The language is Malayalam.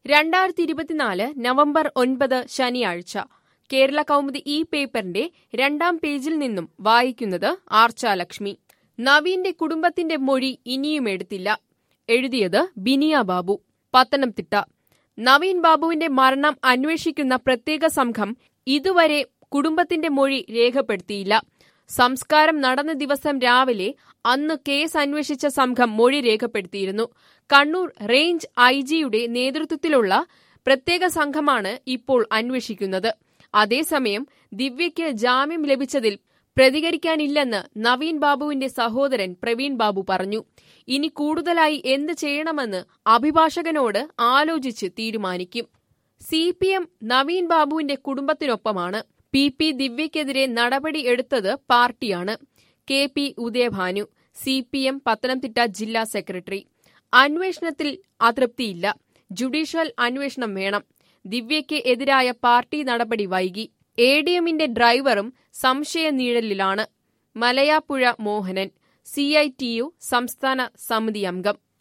രണ്ടായിരത്തി ഇരുപത്തിനാല് നവംബർ ഒൻപത് ശനിയാഴ്ച കേരള കൗമുദി ഈ പേപ്പറിന്റെ രണ്ടാം പേജിൽ നിന്നും വായിക്കുന്നത് ആർച്ചാലക്ഷ്മി നവീന്റെ കുടുംബത്തിന്റെ മൊഴി ഇനിയും എടുത്തില്ല എഴുതിയത് ബിനിയ ബാബു പത്തനംതിട്ട നവീൻ ബാബുവിന്റെ മരണം അന്വേഷിക്കുന്ന പ്രത്യേക സംഘം ഇതുവരെ കുടുംബത്തിന്റെ മൊഴി രേഖപ്പെടുത്തിയില്ല സംസ്കാരം നടന്ന ദിവസം രാവിലെ അന്ന് കേസ് അന്വേഷിച്ച സംഘം മൊഴി രേഖപ്പെടുത്തിയിരുന്നു കണ്ണൂർ റേഞ്ച് ഐ ജിയുടെ നേതൃത്വത്തിലുള്ള പ്രത്യേക സംഘമാണ് ഇപ്പോൾ അന്വേഷിക്കുന്നത് അതേസമയം ദിവ്യയ്ക്ക് ജാമ്യം ലഭിച്ചതിൽ പ്രതികരിക്കാനില്ലെന്ന് നവീൻ ബാബുവിന്റെ സഹോദരൻ പ്രവീൺ ബാബു പറഞ്ഞു ഇനി കൂടുതലായി എന്ത് ചെയ്യണമെന്ന് അഭിഭാഷകനോട് ആലോചിച്ച് തീരുമാനിക്കും സി പി എം നവീൻ ബാബുവിന്റെ കുടുംബത്തിനൊപ്പമാണ് പി പി ദിവ്യയ്ക്കെതിരെ നടപടി എടുത്തത് പാർട്ടിയാണ് K P Udayabhanu C P M Pathanamthitta ജില്ലാ സെക്രട്ടറി അന്വേഷണത്തിൽ അതൃപ്തിയില്ല ജുഡീഷ്യൽ അന്വേഷണം വേണം ദിവ്യയ്ക്ക് എതിരായ പാർട്ടി നടപടി വൈകി എ ഡി എമ്മിന്റെ ഡ്രൈവറും സംശയനീഴലിലാണ് Malayappuzha Mohanan C I T U സംസ്ഥാന സമിതി അംഗം